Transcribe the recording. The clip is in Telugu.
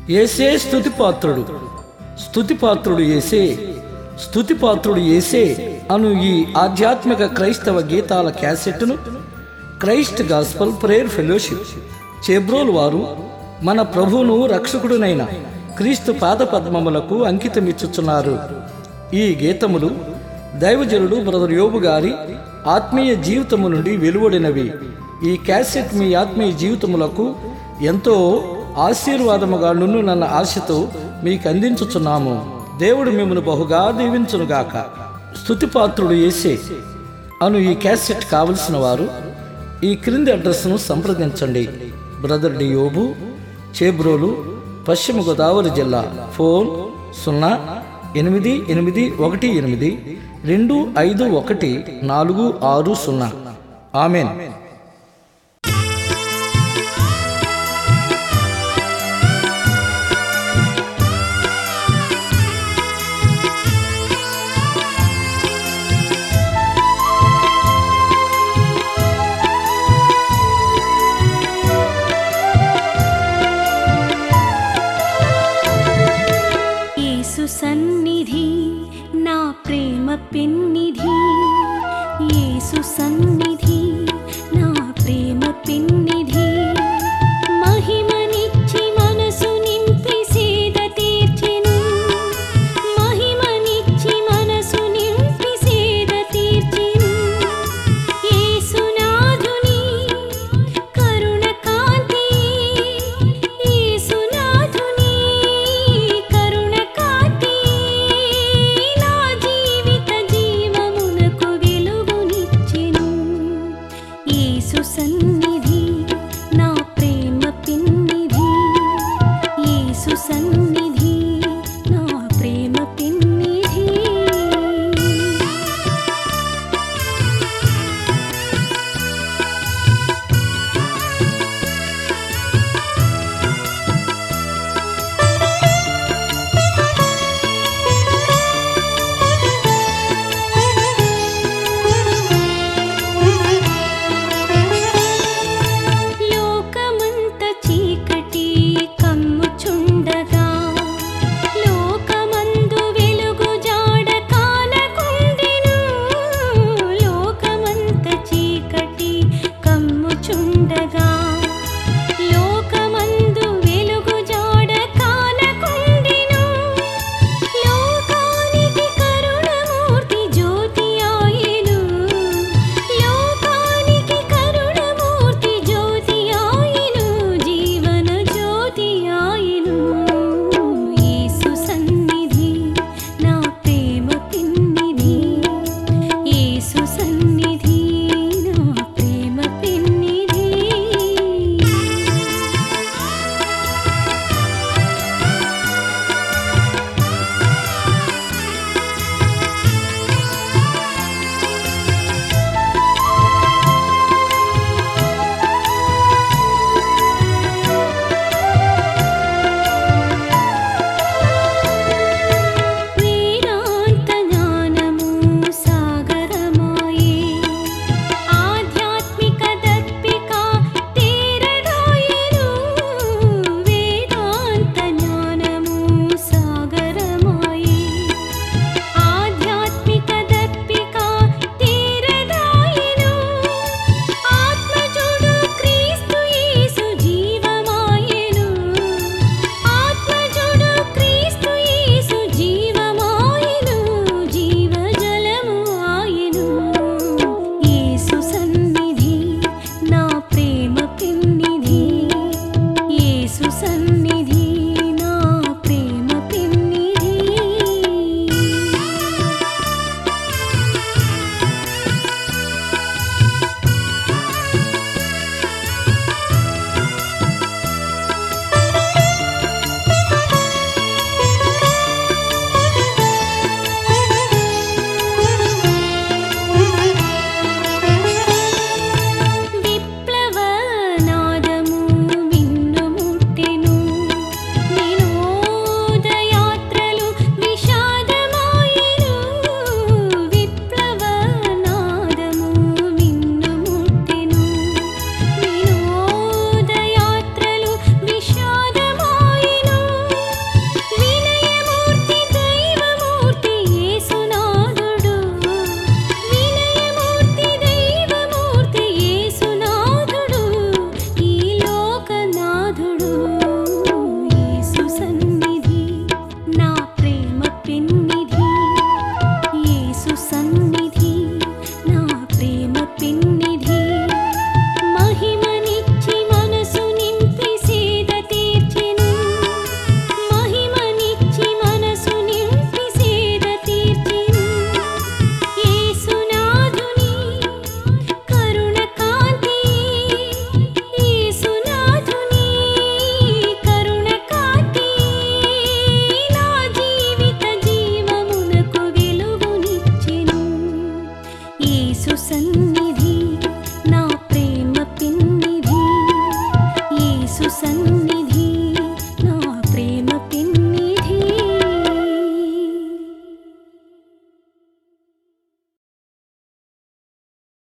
ఏసే స్థుతిపాత్రుడు స్థుతిపాత్రుడు ఏసే స్థుతిపాత్రుడు ఏసే అను ఈ ఆధ్యాత్మిక క్రైస్తవ గీతాల క్యాసెట్ను Christ gospel prayer fellowship Chebrol వారు మన ప్రభువును రక్షకుడునైన క్రీస్తు పాద పద్మములకు అంకితమిచ్చుచున్నారు ఈ గీతములు దైవజనుడు బ్రదర్ యోబు గారి ఆత్మీయ జీవితము నుండి వెలువడినవి ఈ క్యాసెట్ మీ ఆత్మీయ జీవితములకు ఎంతో ఆశీర్వాదముగా నున్ను నన్న ఆశతో మీకు అందించుచున్నాము దేవుడు మిమ్మల్ని బహుగా దీవించునుగాక స్థుతిపాత్రుడు ఏసే అను ఈ క్యాసెట్ కావలసిన వారు ఈ క్రింది అడ్రస్ను సంప్రదించండి బ్రదర్ డి యోబు చేబ్రోలు పశ్చిమ గోదావరి జిల్లా ఫోన్ సున్నా ఎనిమిది ఎనిమిది ఒకటి ఎనిమిది రెండు ఐదు ఒకటి నాలుగు ఆరు సున్నా ఆమెన్ యేసు సన్నిధి నా ప్రేమ పెన్నిధి యేసు సన్నిధి నా ప్రేమ పెన్నిధి మహిమనిచ్చి మనసు నింపి సేద తీర్చెను మహిమనిచ్చి మనసు నింపి సేద తీర్చెను యేసునాథుని కరుణ కాంతి యేసునాథుని కరుణ కాంతి నా జీవిత జీవమునకు వెలుగునిచ్చెను యేసు సన్నిధి నా ప్రేమ పిన్నిధి యేసు సన్నిధి